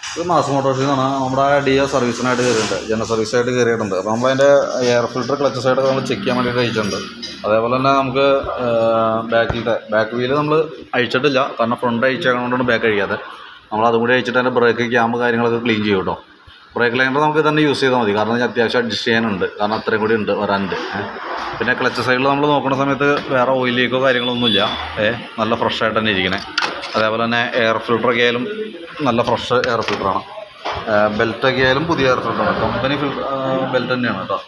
ഇത് മാസ് മോട്ടോഴ്സിൽ നിന്നാണ് നമ്മുടെ ഡി എ സർവീസിനായിട്ട് കയറിയിട്ടുണ്ട് ജന സർവീസായിട്ട് കയറിയിട്ടുണ്ട് അപ്പോൾ നമ്മളതിൻ്റെ എയർ ഫിൽറ്റർ ക്ലച്ച് സൈഡൊക്കെ നമ്മൾ ചെക്ക് ചെയ്യാൻ വേണ്ടിയിട്ട് അയച്ചിട്ടുണ്ട് അതേപോലെ തന്നെ നമുക്ക് ബാക്കിലത്തെ ബാക്ക് വീല് നമ്മൾ അഴിച്ചിട്ടില്ല കാരണം ഫ്രണ്ട് അഴിച്ചതുകൊണ്ടാണ് ബാക്ക് അഴിക്കാതെ നമ്മൾ അതും കൂടി അഴിച്ചിട്ട് അതിൻ്റെ ബ്രേക്ക് ക്യാമ്പ് കാര്യങ്ങളൊക്കെ ക്ലീൻ ചെയ്യും കേട്ടോ ബ്രേക്ക് ലൈനർ നമുക്ക് തന്നെ യൂസ് ചെയ്താൽ മതി കാരണം ഇതിന് അത്യാവശ്യം അഡ്ജസ്റ്റ് ചെയ്യാനുണ്ട് കാരണം അത്രയും കൂടി ഉണ്ട് വരാനുണ്ട് ഏ. പിന്നെ ക്ലച്ച് സൈഡിൽ നമ്മൾ നോക്കുന്ന സമയത്ത് വേറെ ഓയിൽ ലീക്കോ കാര്യങ്ങളൊന്നുമില്ല ഏ നല്ല ഫ്രഷ് ആയിട്ട് തന്നെ ഇരിക്കണേ അതേപോലെ തന്നെ എയർ ഫിൽറ്ററൊക്കെ ആയാലും നല്ല ഫ്രഷ് എയർ ഫിൽറ്ററാണ് ബെൽറ്റൊക്കെ ആയാലും പുതിയ എയർ ഫിൽറ്ററാണ് കമ്പനി ഫിൽറ്റർ ബെൽറ്റ് തന്നെയാണ് കേട്ടോ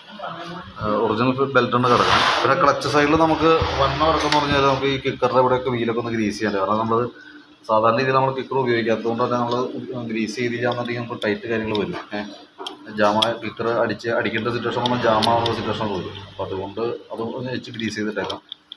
ഒറിജിനൽ ബെൽറ്റ് ഉണ്ട് കിടക്കണം പിന്നെ ക്ലച്ച് സൈഡിൽ നമുക്ക് വണ്ണ വർക്കെന്ന് പറഞ്ഞാൽ നമുക്ക് ഈ കിക്കറിൻ്റെ ഇവിടെയൊക്കെ വീലൊക്കെ ഒന്ന് ഗ്രീസ് ചെയ്യാൻ കാരണം നമ്മൾ സാധാരണ രീതിയിൽ നമ്മൾ കിക്കർ ഉപയോഗിക്കാത്തതുകൊണ്ട് തന്നെ നമ്മൾ ഗ്രീസ് ചെയ്തില്ലാന്നുണ്ടെങ്കിൽ നമുക്ക് ടൈറ്റ് കാര്യങ്ങൾ വരും ഏഹ് ജാമ കിക്കർ അടിച്ച് അടിക്കേണ്ട സിറ്റുവേഷൻ വന്നാൽ ജാമ ആവുന്ന സിറ്റുവേഷൻ വരും അപ്പോൾ അതുകൊണ്ട് അത് ഒന്ന് വെച്ച് ഗ്രീസ് ചെയ്തിട്ടേക്കാം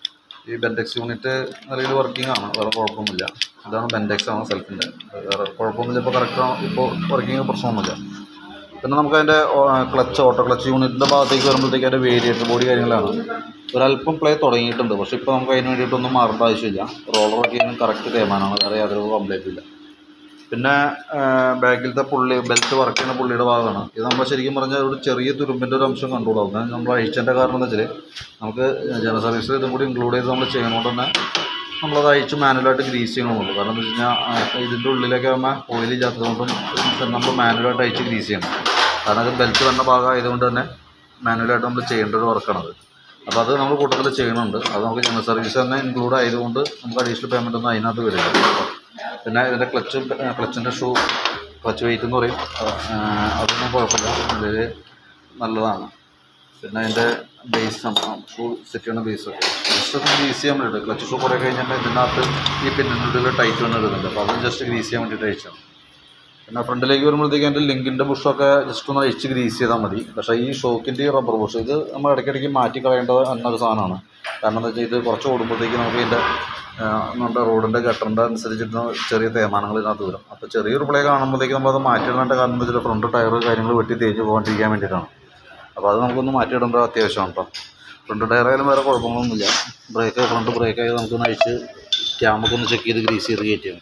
ഈ ബെൻഡെക്സ് യൂണിറ്റ് നിലയിൽ വർക്കിംഗ് ആണ് വേറെ കുഴപ്പമൊന്നുമില്ല ഇതാണ് ബെൻഡെക്സ് ആണ് സെൽഫിൻ്റെ വേറെ കുഴപ്പമൊന്നുമില്ല ഇപ്പോൾ കറക്റ്റ് ഇപ്പോൾ വർക്കിംഗ് പ്രശ്നമൊന്നുമില്ല പിന്നെ നമുക്ക് അതിൻ്റെ ക്ലച്ച് ഓട്ടോ ക്ലച്ച് യൂണിറ്റിൻ്റെ ഭാഗത്തേക്ക് വരുമ്പോഴത്തേക്ക് അതിൻ്റെ വേരിയേറ്റർ ബോഡി കാര്യങ്ങളാണ് ഒരല്പം പ്ലേ തുടങ്ങിയിട്ടുണ്ട് പക്ഷേ ഇപ്പോൾ നമുക്ക് അതിന് വേണ്ടിയിട്ടൊന്നും മാറേണ്ട ആവശ്യമില്ല റോളറൊക്കെ ഇതിന് കറക്റ്റ് തേമാനാണ് വേറെ യാതൊരു കംപ്ലൈൻറ്റും ഇല്ല പിന്നെ ബാക്കിലത്തെ പുള്ളി ബെൽറ്റ് വർക്ക് ചെയ്യുന്ന പുള്ളിയുടെ ഭാഗമാണ് ഇത് നമ്മൾ ശരിക്കും പറഞ്ഞാൽ ഒരു ചെറിയ തുരുമ്പിൻ്റെ ഒരു അംശം കണ്ടുകൂടാവും അത് നമ്മൾ അഴിച്ചതിൻ്റെ കാരണം എന്താ വെച്ചാൽ നമുക്ക് ജന സർവീസ് ഇതും കൂടി ഇൻക്ലൂഡ് ചെയ്ത് നമ്മൾ ചെയ്യുന്നതുകൊണ്ട് തന്നെ നമ്മളത് അഴിച്ച് മാനുവലായിട്ട് ഗ്രീസ് ചെയ്യണമെന്നുള്ളൂ കാരണം എന്താ വെച്ച് കഴിഞ്ഞാൽ ഇതിൻ്റെ ഉള്ളിലൊക്കെ ആകുമ്പോൾ ഓയിൽ ഇല്ലാത്തതുകൊണ്ടും നമ്മൾ മാനുവലായിട്ട് അഴിച്ച് ഗ്രീസ് ചെയ്യണം കാരണം അത് ബെൽറ്റ് വന്ന ഭാഗം ആയതുകൊണ്ട് തന്നെ മാനുവലായിട്ട് നമ്മൾ ചെയ്യേണ്ട ഒരു വർക്കാണത് അപ്പോൾ അത് നമ്മൾ കൂട്ടത്തിൽ ചെയ്യുന്നുണ്ട് അത് നമുക്ക് ജനറൽ സർവീസ് തന്നെ ഇൻക്ലൂഡ് ആയതുകൊണ്ട് നമുക്ക് അഡീഷണൽ പേയ്മെൻ്റ് ഒന്നും അതിനകത്ത് വരില്ല പിന്നെ ഇതിൻ്റെ ക്ലച്ച് ക്ലച്ചിൻ്റെ ഷൂ ക്ലച്ച് വെയിറ്റ് എന്ന് പറയും ആ, അതൊന്നും കുഴപ്പമില്ല ഇതിൽ നല്ലതാണ് പിന്നെ അതിൻ്റെ ബേസ് ഷൂ സെറ്റ് ചെയ്യുന്ന ബേസ് ജസ്റ്റ് ഒന്ന് ഗ്രീസ് ചെയ്യാൻ വേണ്ടിയിട്ട് ക്ലച്ച് ഷൂ കുറേ കഴിഞ്ഞിട്ട് ഇതിനകത്ത് ഈ പിന്നിൻ്റെ ഉള്ളിൽ ടൈറ്റ് വന്ന് ഇടുന്നുണ്ട് അപ്പോൾ അത് ജസ്റ്റ് ഗ്രീസ് ചെയ്യാൻ വേണ്ടിയിട്ട് അയച്ചാണ് പിന്നെ ഫ്രണ്ടിലേക്ക് വരുമ്പോഴത്തേക്ക് അതിൻ്റെ ലിങ്കിൻ്റെ ബുഷൊക്കെ ജസ്റ്റ് ഒന്ന് അഴിച്ച് ഗ്രീസ് ചെയ്താൽ മതി പക്ഷേ ഈ ഷോക്കിൻ്റെ ഈ റബ്ബർ ബുഷ് ഇത് നമ്മൾ ഇടയ്ക്കിടയ്ക്ക് മാറ്റി കളയേണ്ടത് എന്നൊരു സാധനമാണ് കാരണം എന്താ വെച്ചാൽ ഇത് കുറച്ച് ഓടുമ്പോഴത്തേക്ക് നമുക്ക് ഇതിൻ്റെ ആ, നമ്മുടെ റോഡിൻ്റെ ഗട്ടറിൻ്റെ അനുസരിച്ചിട്ട് ചെറിയ തേമാനങ്ങൾ ഇതിനകത്ത് വരും അപ്പോൾ ചെറിയൊരു പ്ലേ കാണുമ്പോഴത്തേക്ക് നമ്മളത് മാറ്റിയിടേണ്ട കാരണം എന്താ വെച്ചാൽ ഫ്രണ്ട് ടയർ കാര്യങ്ങൾ വെട്ടി തേഞ്ഞ് പോകാണ്ടിരിക്കാൻ വേണ്ടിയിട്ടാണ് അപ്പോൾ അത് നമുക്കൊന്ന് മാറ്റിയിടേണ്ട അത്യാവശ്യമാണ് കേട്ടോ ഫ്രണ്ട് ടയർ ആയാലും വേറെ കുഴപ്പങ്ങളൊന്നുമില്ല ബ്രേക്ക് ഫ്രണ്ട് ബ്രേക്ക് ആയി നമുക്കൊന്ന് അഴിച്ച് ക്യാമൊക്കെ ഒന്ന് ചെക്ക് ചെയ്ത് ഗ്രീസ് ചെയ്ത് കയറ്റിയാണ്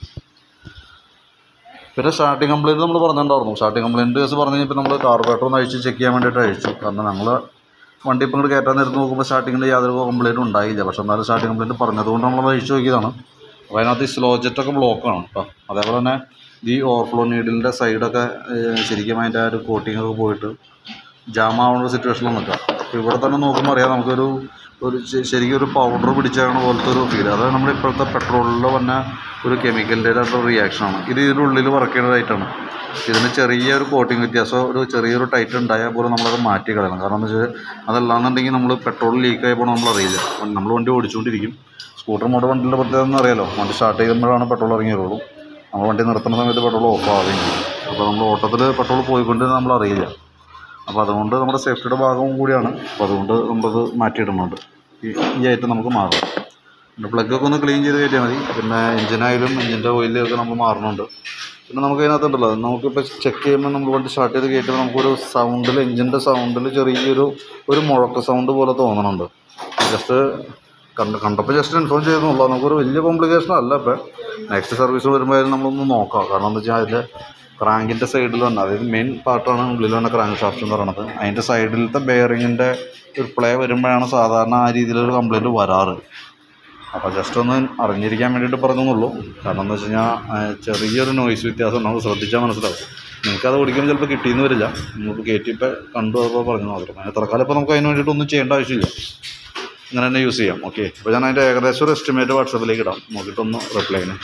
പിന്നെ സ്റ്റാർട്ടിങ് കംപ്ലയിൻറ്റ് നമ്മൾ പറഞ്ഞിട്ടുണ്ടായിരുന്നു സ്റ്റാർട്ടിങ് കംപ്ലയിൻറ്റ് കേസ് പറഞ്ഞു കഴിഞ്ഞപ്പോൾ നമ്മൾ കാർബറേറ്റർ ഒന്ന് അഴിച്ച് ചെക്ക് ചെയ്യാൻ വേണ്ടിയിട്ട് അഴിച്ചു കാരണം ഞങ്ങൾ വണ്ടി ഇപ്പം ഇങ്ങോട്ട് കയറ്റാൻ നേരത്ത് നോക്കുമ്പോൾ സ്റ്റാർട്ടിങ്ങിൽ യാതൊരു കംപ്ലയിൻറ്റും ഉണ്ടായില്ല പക്ഷേ എന്നാലും സ്റ്റാർട്ടിങ് കംപ്ലയിൻറ്റ് പറഞ്ഞതുകൊണ്ട് നമ്മൾ അഴിച്ചു നോക്കിയതാണ് അപ്പോൾ അതിനകത്ത് ഈ സ്ലോ ജെറ്റൊക്കെ ബ്ലോക്കാണ് കേട്ടോ അതേപോലെ തന്നെ ഈ ഓവർഫ്ലോ നീഡിലിൻ്റെ സൈഡൊക്കെ ശരിക്കും അതിൻ്റെ ആ ഒരു കോട്ടിംഗ് ഒക്കെ പോയിട്ട് ജാം ആവുന്ന സിറ്റുവേഷനിൽ നിൽക്കുക അപ്പോൾ ഇവിടെ തന്നെ നോക്കുമ്പോൾ അറിയാം നമുക്കൊരു ഒരു ശ- ശരിക്കും ഒരു പൗഡർ പിടിച്ചാണ് പോലത്തെ ഒരു ഫീൽ അത് നമ്മുടെ ഇപ്പോഴത്തെ പെട്രോളിൽ വന്ന ഒരു കെമിക്കലിൻ്റെ ആയിട്ടുള്ള റിയാക്ഷനാണ് ഇത് ഇതിൻ്റെ ഉള്ളിൽ വർക്ക് ചെയ്യുന്നതായിട്ടാണ് ഇതിന് ചെറിയൊരു കോട്ടിങ് വ്യത്യാസം ഒരു ചെറിയൊരു ടൈറ്റ് ഉണ്ടായാൽ പോലും നമ്മളത് മാറ്റി കളയണം കാരണം എന്ന് വെച്ചാൽ അതല്ലാന്നുണ്ടെങ്കിൽ നമ്മൾ പെട്രോൾ ലീക്ക് ആയപ്പോൾ നമ്മൾ അറിയില്ല നമ്മൾ വണ്ടി ഓടിച്ചുകൊണ്ടിരിക്കും സ്കൂട്ടർ മോഡൽ വണ്ടിയുടെ പ്രത്യേകത എന്ന് അറിയാലോ വണ്ടി സ്റ്റാർട്ട് ചെയ്യുമ്പോഴാണ് പെട്രോൾ ഇറങ്ങി വരുള്ളൂ നമ്മൾ വണ്ടി നിർത്തുന്ന സമയത്ത് പെട്രോൾ ഓഫ് ആവുകയും ചെയ്യും അപ്പോൾ നമ്മൾ ഓട്ടത്തിൽ പെട്രോൾ പോയിക്കൊണ്ട് നമ്മൾ അറിയില്ല അപ്പോൾ അതുകൊണ്ട് നമ്മുടെ സേഫ്റ്റിയുടെ ഭാഗവും കൂടിയാണ് അപ്പോൾ അതുകൊണ്ട് നമ്മളത് മാറ്റിയിടുന്നുണ്ട് ഈ ഈ ഐറ്റം നമുക്ക് മാറാം പിന്നെ പ്ലഗൊക്കെ ഒന്ന് ക്ലീൻ ചെയ്ത് കയറ്റിയാൽ മതി പിന്നെ എഞ്ചിനായാലും എഞ്ചിൻ്റെ ഓയിലൊക്കെ നമ്മൾ മാറുന്നുണ്ട് പിന്നെ നമുക്ക് അതിനകത്തുണ്ടല്ലോ നമുക്കിപ്പോൾ ചെക്ക് ചെയ്യുമ്പോൾ നമ്മൾ വണ്ടി സ്റ്റാർട്ട് ചെയ്ത് കയറ്റുമ്പോൾ നമുക്കൊരു സൗണ്ടിൽ എഞ്ചിൻ്റെ സൗണ്ടിൽ ചെറിയൊരു ഒരു മുഴക്ക സൗണ്ട് പോലെ തോന്നുന്നുണ്ട് ജസ്റ്റ് കണ്ട് കണ്ടപ്പോൾ ജസ്റ്റ് ഇൻഫോം ചെയ്തെന്നുള്ളൂ നമുക്കൊരു വലിയ കോംപ്ലിക്കേഷൻ അല്ല ഇപ്പം നെക്സ്റ്റ് സർവീസ് വരുമ്പോൾ നമ്മളൊന്ന് നോക്കാം കാരണം എന്താ വെച്ചാൽ അതിൻ്റെ ക്രാങ്കിൻ്റെ സൈഡിൽ തന്നെ അതായത് മെയിൻ പാർട്ടാണ് ഉള്ളിൽ തന്നെ ക്രാങ്ക് ഷാഫ്റ്റ് എന്ന് പറയുന്നത് അതിൻ്റെ സൈഡിലത്തെ ബെയറിങ്ങിൻ്റെ ഒരു പ്ലേ വരുമ്പോഴാണ് സാധാരണ ആ രീതിയിലൊരു കംപ്ലയിൻറ്റ് വരാറ് അപ്പോൾ ജസ്റ്റ് ഒന്ന് അറിഞ്ഞിരിക്കാൻ വേണ്ടിയിട്ട് പറഞ്ഞെന്നുള്ളൂ കാരണം എന്താ വെച്ച് കഴിഞ്ഞാൽ ആ, ചെറിയൊരു നോയ്സ് വ്യത്യാസം നമുക്ക് ശ്രദ്ധിച്ചാൽ മനസ്സിലാവും നിങ്ങൾക്കത് ഓടിക്കുമ്പോൾ ചിലപ്പോൾ കിട്ടിയെന്ന് വരില്ല നിങ്ങൾക്ക് കയറ്റിയപ്പോൾ കണ്ടു അപ്പോൾ പറഞ്ഞു മാത്രം അതിന് തൽക്കാലം ഇപ്പോൾ നമുക്ക് അതിന് വേണ്ടിയിട്ടൊന്നും ചെയ്യേണ്ട ആവശ്യമില്ല ഇങ്ങനെ തന്നെ യൂസ് ചെയ്യാം ഓക്കെ അപ്പോൾ ഞാൻ അതിൻ്റെ ഏകദേശം ഒരു എസ്റ്റിമേറ്റ് വാട്സപ്പിലേക്ക് ഇടാം നോക്കിയിട്ടൊന്ന് റിപ്ലൈ ചെയ്യണേ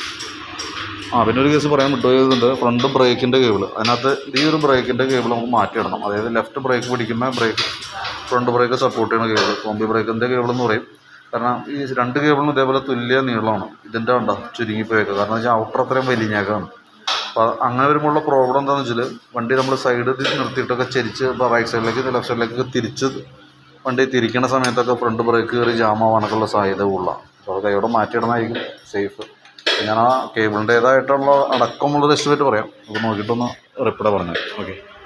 ആ പിന്നെ ഒരു കേസ് പറയാൻ വിട്ടുപോയതുണ്ട് ഫ്രണ്ട് ബ്രേക്കിൻ്റെ കേബിൾ അതിനകത്ത് ഈ ഒരു ബ്രേക്കിൻ്റെ കേബിൾ നമുക്ക് മാറ്റിയിടണം അതായത് ലെഫ്റ്റ് ബ്രേക്ക് പിടിക്കുമ്പോൾ ബ്രേക്ക് ഫ്രണ്ട് ബ്രേക്ക് സപ്പോർട്ട് ചെയ്യുന്ന കേബിൾ കോമ്പി ബ്രേക്കിൻ്റെ കേബിൾ എന്ന് പറയും കാരണം ഈ രണ്ട് കേബിളിനും ഇതേപോലെ തുല്യ നീളമാണ് ഇതിൻ്റെ ഉണ്ടോ ചുരുങ്ങിപ്പോയേക്കുക കാരണം വെച്ചാൽ ഔട്ടർ അത്രയും വലിഞ്ഞേക്കാണ് അപ്പോൾ അങ്ങനെ വരുമ്പോഴുള്ള പ്രോബ്ലം എന്താണെന്ന് വെച്ചാൽ വണ്ടി നമ്മൾ സൈഡ് നിർത്തിയിട്ടൊക്കെ ചരിച്ച് ഇപ്പോൾ റൈറ്റ് സൈഡിലേക്ക് ലെഫ്റ്റ് സൈഡിലേക്ക് തിരിച്ച് വണ്ടി തിരിക്കണ സമയത്തൊക്കെ ഫ്രണ്ട് ബ്രേക്ക് കയറി ജാം ആവാനൊക്കെയുള്ള സാധ്യത കൂടുതലാണ് അപ്പോൾ അത് കൈയോടെ മാറ്റിയിടണമായിരിക്കും സേഫ് ഞാൻ ആ കേബിളിൻ്റേതായിട്ടുള്ള അടക്കമുള്ളൊരു എസ്റ്റിമേറ്റ് പറയാം അപ്പോൾ നോക്കിയിട്ടൊന്ന് റിപ്ലൈ പറഞ്ഞു ഓക്കെ